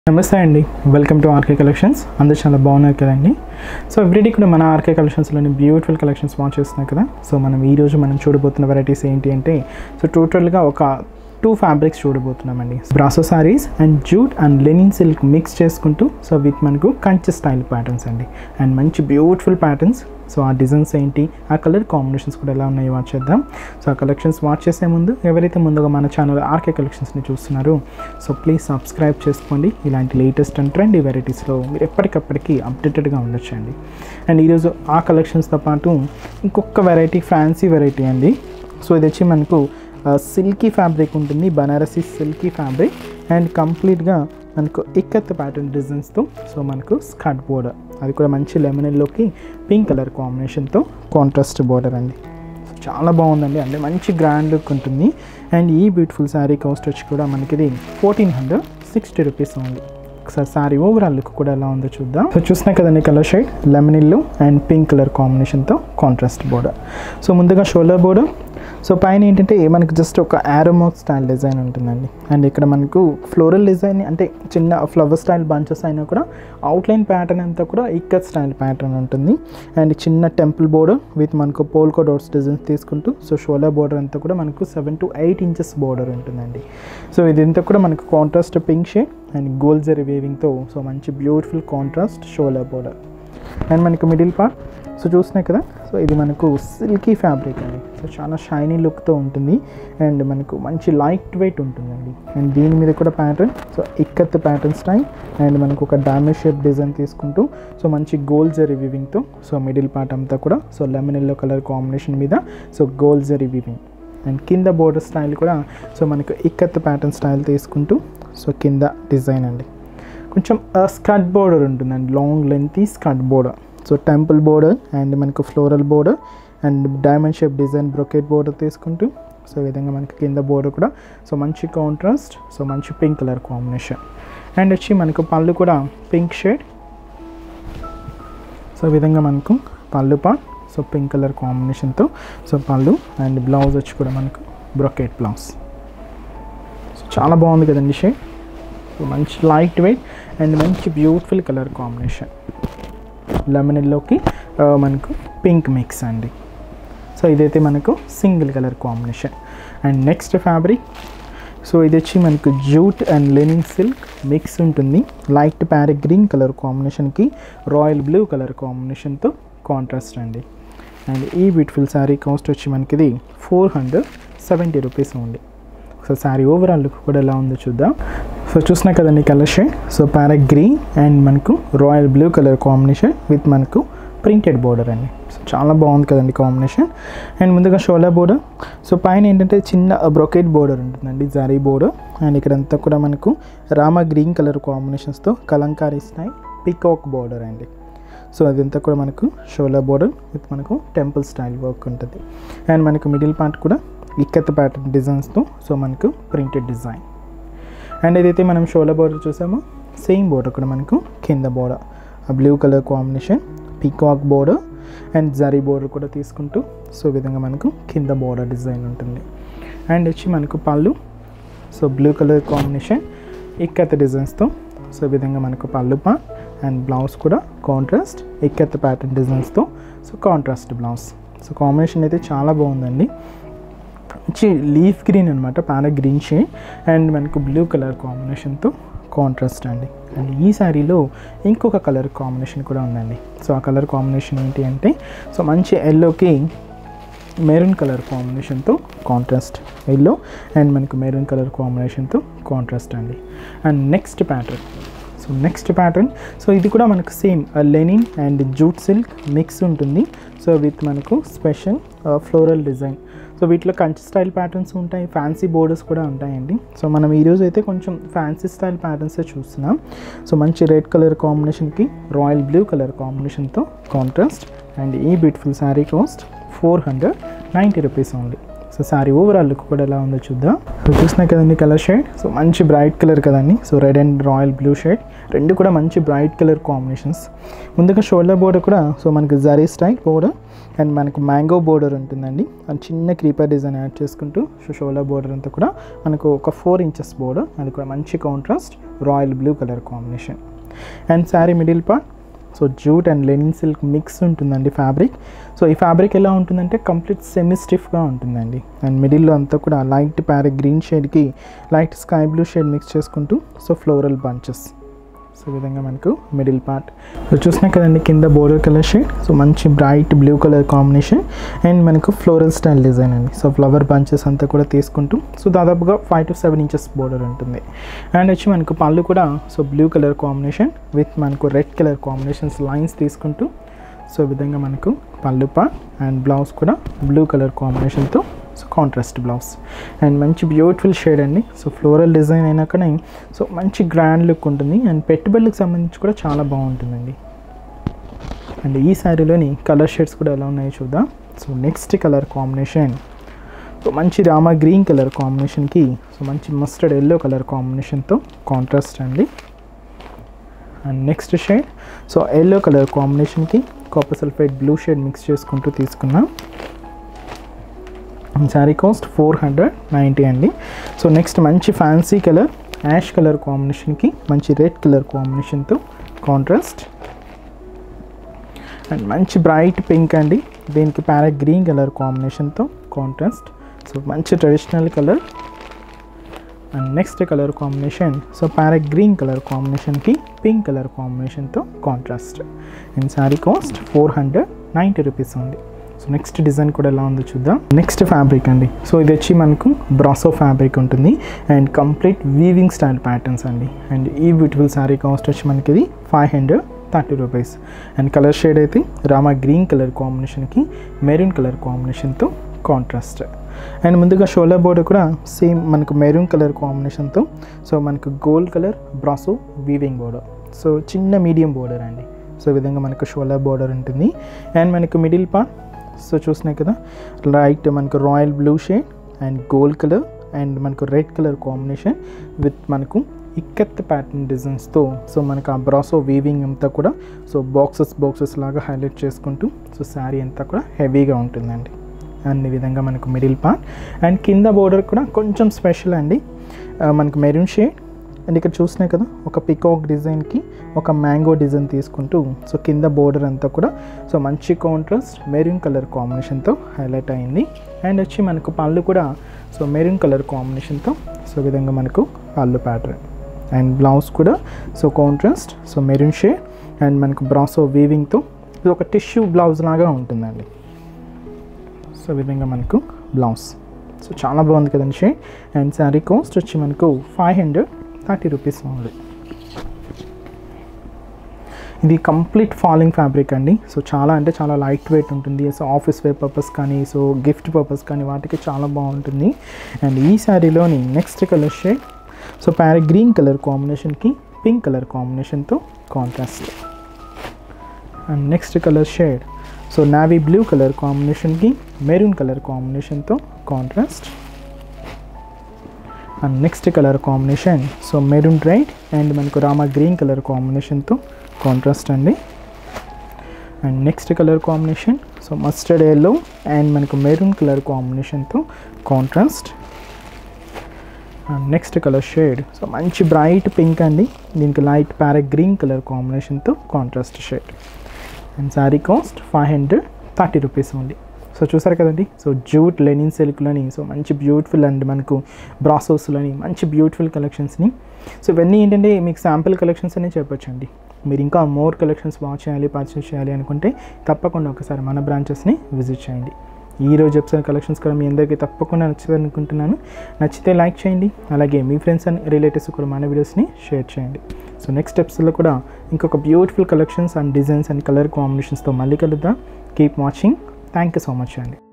నమస్తే అండి welcome to RK collections అందరూ చాలా బాగున్నారు కదండి సో ఎవ్రీడే కూడా మన ఆర్కే కలెక్షన్స్లోని బ్యూటిఫుల్ కలెక్షన్స్ వాచ్ చేస్తున్నాం కదా సో మనం ఈరోజు మనం చూడబోతున్న వెరైటీస్ ఏంటి అంటే సో టోటల్గా ఒక టూ ఫ్యాబ్రిక్స్ చూడబోతున్నామండి brasso saris and jute and linen silk mix చేసుకుంటూ సో విత్ మనకు కంచి స్టైల్ ప్యాటర్న్స్ అండి అండ్ మంచి బ్యూటిఫుల్ ప్యాటర్న్స్ సో ఆ డిజైన్స్ ఏంటి ఆ కలర్ కాంబినేషన్స్ కూడా ఎలా ఉన్నాయో వాచ్ చేద్దాం సో ఆ కలెక్షన్స్ వాచ్ చేసే ముందు ఎవరైతే ముందుగా మన ఛానల్ ఆర్కే కలెక్షన్స్ని చూస్తున్నారో సో ప్లీజ్ సబ్స్క్రైబ్ చేసుకోండి ఇలాంటి లేటెస్ట్ అండ్ ట్రెండ్ వెరైటీస్లో మీరు ఎప్పటికప్పటికి అప్డేటెడ్గా ఉండొచ్చండి అండ్ ఈరోజు ఆ కలెక్షన్స్తో పాటు ఇంకొక వెరైటీ ఫ్యాన్సీ వెరైటీ అండి సో ఇది వచ్చి మనకు సిల్కీ ఫ్యాబ్రిక్ ఉంటుంది బనారసి సిల్కీ ఫ్యాబ్రిక్ అండ్ కంప్లీట్గా మనకు ఇక్కత్ ప్యాటర్న్ డిజైన్స్తో సో మనకు స్కర్ట్ బోర్డర్ అది కూడా మంచి లెమనల్లోకి పింక్ కలర్ కాంబినేషన్తో కాంట్రాస్ట్ బోర్డర్ అండి చాలా బాగుందండి అంటే మంచి గ్రాండ్ లుక్ ఉంటుంది అండ్ ఈ బ్యూటిఫుల్ శారీ కాస్ట్ వచ్చి కూడా మనకి ఇది ఫోర్టీన్ హండ్రెడ్ సిక్స్టీ రూపీస్ ఉంది ఒకసారి శారీ ఓవరాల్ లుక్ కూడా ఎలా ఉందో చూద్దాం సో చూసినా కదండి colour shade lemon yellow and pink colour కాంబినేషన్తో కాంట్రాస్ట్ బోర్డర్ సో ముందుగా షోలర్ బోర్డర్ సో పైన ఏంటంటే మనకి జస్ట్ ఒక ఆరోమాక్ స్టైల్ డిజైన్ ఉంటుందండి అండ్ ఇక్కడ మనకు ఫ్లోరల్ డిజైన్ అంటే చిన్న ఫ్లవర్ స్టైల్ బంచెస్ అయినా కూడా అవుట్లైన్ ప్యాటర్న్ అంతా కూడా ఇక్కత్ స్టైల్ ప్యాటర్న్ ఉంటుంది అండ్ చిన్న టెంపుల్ బోర్డర్ విత్ మనకు పోల్కో డోట్స్ డిజైన్స్ తీసుకుంటూ సో షోలా బోర్డర్ అంతా కూడా మనకు seven to eight inches border ఉంటుందండి సో ఇదంతా కూడా మనకు contrast pink shade and gold zari వేవింగ్తో సో మంచి beautiful contrast shoulder border and మనకు మిడిల్ పార్ట్ సో చూసినాయి కదా సో ఇది మనకు సిల్కీ ఫ్యాబ్రిక్ అండి సో చాలా షైనీ లుక్తో ఉంటుంది అండ్ మనకు మంచి లైట్ వెయిట్ ఉంటుందండి అండ్ దీని మీద కూడా pattern so ikat pattern style and మనకు ఒక డామేజ్ షేప్ డిజైన్ తీసుకుంటూ సో మంచి గోల్డ్ జరీ వివింగ్తో సో మిడిల్ పార్ట్ అంతా కూడా so lemon yellow colour combination మీద so gold zari weaving and కింద బోర్డర్ స్టైల్ కూడా సో మనకు ఇక్కత్ ప్యాటర్న్ స్టైల్ తీసుకుంటూ సో కింద డిజైన్ అండి కొంచెం స్కర్ట్ బోర్డర్ ఉంటుందండి long length skirt border so temple border and మనకు floral border and diamond shape design brocade border తీసుకుంటూ సో ఈ విధంగా మనకి కింద బోర్డర్ కూడా సో మంచి కాంట్రాస్ట్ సో మంచి పింక్ కలర్ కాంబినేషన్ అండ్ వచ్చి మనకు పళ్ళు కూడా పింక్ షేడ్ సో ఈ విధంగా మనకు pallu part so pink colour కాంబినేషన్తో సో పళ్ళు అండ్ బ్లౌజ్ వచ్చి కూడా మనకు బ్రొకెట్ బ్లౌజ్ సో చాలా బాగుంది కదండి షేడ్ సో మంచి లైట్ వెయిట్ అండ్ మంచి బ్యూటిఫుల్ కలర్ కాంబినేషన్ లెమన్ ఎల్లోకి మనకు పింక్ మిక్స్ అండి సో ఇదైతే మనకు single colour combination and next fabric so ఇది వచ్చి మనకు jute and linen silk mix ఉంటుంది లైట్ ప్యారెట్ గ్రీన్ కలర్ కాంబినేషన్కి రాయల్ బ్లూ కలర్ కాంబినేషన్తో కాంట్రాస్ట్ అండి అండ్ ఈ బ్యూటిఫుల్ శారీ కాస్ట్ వచ్చి మనకి ఇది ఫోర్ హండ్రెడ్ సెవెంటీ రూపీస్ ఉంది సో శారీ ఓవరాల్ లుక్ కూడా ఎలా ఉందో చూద్దాం సో చూసినా కదండి colour shade so parrot green and మనకు royal blue colour combination with మనకు ప్రింటెడ్ బోర్డర్ అండి సో చాలా బాగుంది కదండి కాంబినేషన్ అండ్ ముందుగా షోలా బోర్డర్ సో పైన ఏంటంటే చిన్న బ్రొకెట్ బోర్డర్ ఉంటుందండి జరీ బోర్డర్ అండ్ ఇక్కడంతా కూడా మనకు రామ గ్రీన్ కలర్ కాంబినేషన్స్తో కలంకారీ స్టైల్ పికాక్ బోర్డర్ అండి సో అదంతా కూడా మనకు షోలా బోర్డర్ విత్ మనకు టెంపుల్ స్టైల్ వర్క్ ఉంటుంది అండ్ మనకు మిడిల్ పార్ట్ కూడా ఇక్కత్ ప్యాటర్న్ డిజైన్స్తో సో మనకు ప్రింటెడ్ డిజైన్ అండ్ ఏదైతే మనం షోలా బోర్డర్ చూసామో సేమ్ బోర్డర్ కూడా మనకు కింద border blue colour combination peacock border and zari border కూడా తీసుకుంటూ సో ఈ విధంగా మనకు కింద బోర్డర్ డిజైన్ ఉంటుంది అండ్ వచ్చి మనకు pallu so blue colour combination ikat డిజైన్స్తో సో ఈ విధంగా మనకు పళ్ళు పా అండ్ బ్లౌజ్ కూడా కాంట్రాస్ట్ ఇక్కత్ ప్యాటర్న్ డిజైన్స్తో so contrast blouse so combination అయితే చాలా బాగుందండి మంచి లీఫ్ గ్రీన్ అనమాట పాన గ్రీన్ షేడ్ అండ్ మనకు బ్లూ కలర్ కాంబినేషన్తో కాంట్రాస్ట్ అండి అండ్ ఈ శారీలో ఇంకొక కలర్ కాంబినేషన్ కూడా ఉందండి సో ఆ కలర్ కాంబినేషన్ ఏంటి అంటే సో మంచి ఎల్లోకి మెరూన్ కలర్ కాంబినేషన్తో కాంట్రాస్ట్ ఎల్లో అండ్ మనకు మెరూన్ కలర్ కాంబినేషన్తో కాంట్రాస్ట్ అండి and next pattern so next pattern so ఇది కూడా మనకు same linen and jute silk mix ఉంటుంది సో విత్ మనకు స్పెషల్ ఫ్లోరల్ డిజైన్ సో వీటిలో కంచి స్టైల్ ప్యాటర్న్స్ ఉంటాయి ఫ్యాన్సీ బోర్డర్స్ కూడా ఉంటాయండి సో మనం ఈరోజు అయితే కొంచెం ఫ్యాన్సీ స్టైల్ ప్యాటర్న్సే చూస్తున్నాం సో మంచి రెడ్ కలర్ కాంబినేషన్కి రాయల్ బ్లూ కలర్ కాంబినేషన్తో కాంట్రాస్ట్ అండ్ ఈ beautiful sari cost four hundred ninety rupees only so so sari overall look కూడా ఎలా ఉందో చూద్దాం సో చూసినా కదండి కలర్ షేడ్ సో మంచి బ్రైట్ కలర్ కదండి so red and royal blue shade రెండు కూడా మంచి బ్రైట్ కలర్ కాంబినేషన్స్ ముందుగా షోల్డర్ బోర్డర్ కూడా సో మనకి జరీ స్టైల్ బోర్డర్ అండ్ మనకు మ్యాంగో బోర్డర్ ఉంటుందండి అండ్ చిన్న క్రీపర్ డిజైన్ యాడ్ చేసుకుంటూ సో షోల్డర్ బోర్డర్ అంతా కూడా మనకు ఒక ఫోర్ ఇంచెస్ బోర్డర్ అది కూడా మంచి contrast royal blue colour combination and sari middle part so jute and linen silk mix ఉంటుందండి ఫ్యాబ్రిక్ సో ఈ ఫ్యాబ్రిక్ ఎలా ఉంటుందంటే కంప్లీట్ సెమీ స్టిఫ్గా ఉంటుందండి అండ్ మిడిల్లో అంతా కూడా లైట్ ప్యారెక్ గ్రీన్ షేడ్కి light sky blue shade mix చేసుకుంటూ సో ఫ్లోరల్ బంచెస్ సో ఈ విధంగా మనకు మిడిల్ పార్ట్ సో చూసినా కదండి కింద బోర్డర్ కలర్ షేడ్ సో మంచి bright blue colour combination and మనకు ఫ్లోరల్ స్టైల్ డిజైన్ అండి సో ఫ్లవర్ బంచెస్ అంతా కూడా తీసుకుంటూ సో దాదాపుగా five to seven inches border ఉంటుంది అండ్ వచ్చి మనకు పళ్ళు కూడా so blue colour combination with మనకు రెడ్ కలర్ కాంబినేషన్స్ లైన్స్ తీసుకుంటూ సో ఈ విధంగా మనకు పళ్ళు పార్ట్ అండ్ బ్లౌజ్ కూడా బ్లూ కలర్ కాంబినేషన్తో సో కాంట్రాస్ట్ బ్లౌజ్ అండ్ మంచి బ్యూటిఫుల్ షేడ్ అండి సో ఫ్లోరల్ డిజైన్ అయినా కానీ సో మంచి గ్రాండ్ లుక్ ఉంటుంది అండ్ పెట్టుబడులకు సంబంధించి కూడా చాలా బాగుంటుందండి అండ్ ఈ శారీలోని కలర్ షేడ్స్ కూడా ఎలా ఉన్నాయో చూద్దాం so next colour combination so మంచి రామా గ్రీన్ కలర్ కాంబినేషన్కి సో మంచి మస్టర్డ్ ఎల్లో కలర్ కాంబినేషన్తో కాంట్రాస్ట్ అండి and next shade so yellow colour కాంబినేషన్కి copper sulphide blue shade mix చేసుకుంటూ తీసుకున్నాం sari cost four hundred ninety అండి సో నెక్స్ట్ మంచి ఫ్యాన్సీ కలర్ యాష్ కలర్ కాంబినేషన్కి మంచి రెడ్ కలర్ కాంబినేషన్తో కాంట్రాస్ట్ అండ్ మంచి బ్రైట్ పింక్ అండి దీనికి ప్యారెట్ గ్రీన్ కలర్ కాంబినేషన్తో కాంట్రాస్ట్ సో మంచి traditional colour and next colour combination so parrot green colour కాంబినేషన్కి పింక్ కలర్ కాంబినేషన్తో contrast and sari cost four hundred ninety rupees ఉంది సో నెక్స్ట్ డిజైన్ కూడా ఎలా ఉందో చూద్దాం నెక్స్ట్ ఫ్యాబ్రిక్ అండి సో ఇది వచ్చి మనకు బ్రాసో ఫ్యాబ్రిక్ ఉంటుంది and complete weaving style patterns అండి అండ్ ఈ బ్యూటిఫుల్ శారీ కాస్ట్ వచ్చి మనకి ఇది five hundred thirty rupees and colour shade అయితే రామా గ్రీన్ కలర్ కాంబినేషన్కి మెరూన్ కలర్ కాంబినేషన్తో కాంట్రాస్ట్ అండ్ ముందుగా షోల్డర్ బోర్డర్ కూడా సేమ్ మనకు మెరూన్ కలర్ కాంబినేషన్తో సో మనకు gold colour brasso weaving border so చిన్న మీడియం బోర్డర్ అండి సో ఈ విధంగా మనకు షోల్డర్ బోర్డర్ ఉంటుంది అండ్ మనకు మిడిల్ పార్ట్ సో చూసినాయి కదా లైట్ మనకు royal blue shade and gold colour and మనకు రెడ్ కలర్ కాంబినేషన్ విత్ మనకు ఇక్కత్ ప్యాటర్న్ డిజైన్స్తో సో మనకు ఆ బ్రాసో వీవింగ్ అంతా కూడా సో బాక్సెస్ బాక్సెస్ లాగా హైలైట్ చేసుకుంటూ సో శారీ అంతా కూడా హెవీగా ఉంటుందండి అండ్ ఈ విధంగా మనకు మిడిల్ పార్ట్ అండ్ కింద బోర్డర్ కూడా కొంచెం స్పెషల్ అండి ఆ, మనకు మెరూన్ షేడ్ అండ్ ఇక్కడ చూసినాయి కదా ఒక పికాక్ డిజైన్కి ఒక మ్యాంగో డిజైన్ తీసుకుంటూ సో కింద బోర్డర్ అంతా కూడా సో మంచి కాంట్రాస్ట్ మెరూన్ కలర్ కాంబినేషన్తో హైలైట్ అయింది అండ్ వచ్చి మనకు పళ్ళు కూడా సో మెరూన్ కలర్ కాంబినేషన్తో సో ఈ విధంగా మనకు పళ్ళు ప్యాటర్న్ అండ్ బ్లౌజ్ కూడా so contrast so maroon shade and మనకు బ్రాసో వీవింగ్తో ఇది ఒక టిష్యూ బ్లౌజ్ లాగా ఉంటుందండి సో ఈ విధంగా మనకు బ్లౌజ్ సో చాలా బాగుంది కదండి షేడ్ అండ్ శారీ కాస్ట్ వచ్చి మనకు ఫైవ్ హండ్రెడ్ థర్టీ రూపీస్ ఉంది ఇది కంప్లీట్ ఫాలింగ్ ఫ్యాబ్రిక్ అండి సో చాలా అంటే చాలా లైట్ వెయిట్ ఉంటుంది సో ఆఫీస్ వేర్ పర్పస్ కానీ సో గిఫ్ట్ పర్పస్ కానీ వాటికి చాలా బాగుంటుంది అండ్ ఈ శారీలోని next colour shade so parrot green colour కాంబినేషన్కి పింక్ కలర్ కాంబినేషన్తో contrast and next colour shade so navy blue colour కాంబినేషన్కి మెరూన్ కలర్ కాంబినేషన్తో contrast and next colour combination so maroon red and మనకు రామా గ్రీన్ కలర్ కాంబినేషన్తో contrast అండి and next colour combination so mustard yellow and మనకు maroon colour కాంబినేషన్తో contrast and next colour shade so మంచి bright pink అండి దీనికి light parrot green colour కాంబినేషన్తో contrast shade and sari cost five hundred thirty rupees ఉంది so చూసారు కదండి so jute linen సిల్క్లని సో మంచి బ్యూటిఫుల్ అండ్ మనకు బ్రాసోస్లని మంచి బ్యూటిఫుల్ కలెక్షన్స్ని సో ఇవన్నీ ఏంటంటే మీకు శాంపుల్ కలెక్షన్స్ అనే చెప్పొచ్చండి మీరు ఇంకా మోర్ కలెక్షన్స్ వాచ్ చేయాలి పర్చేస్ చేయాలి అనుకుంటే తప్పకుండా ఒకసారి మన బ్రాంచెస్ని విజిట్ చేయండి ఈ రోజు ఎపిసోడ్ కలెక్షన్స్ కూడా మీ అందరికీ తప్పకుండా నచ్చుతుంది అనుకుంటున్నాను నచ్చితే లైక్ చేయండి అలాగే మీ ఫ్రెండ్స్ అండ్ రిలేటివ్స్ కూడా మన వీడియోస్ని షేర్ చేయండి సో నెక్స్ట్ ఎపిసోడ్లో కూడా ఇంకొక beautiful collections and designs and colour కాంబినేషన్స్తో మళ్ళీ కలుద్దాం keep watching thank you so much అండి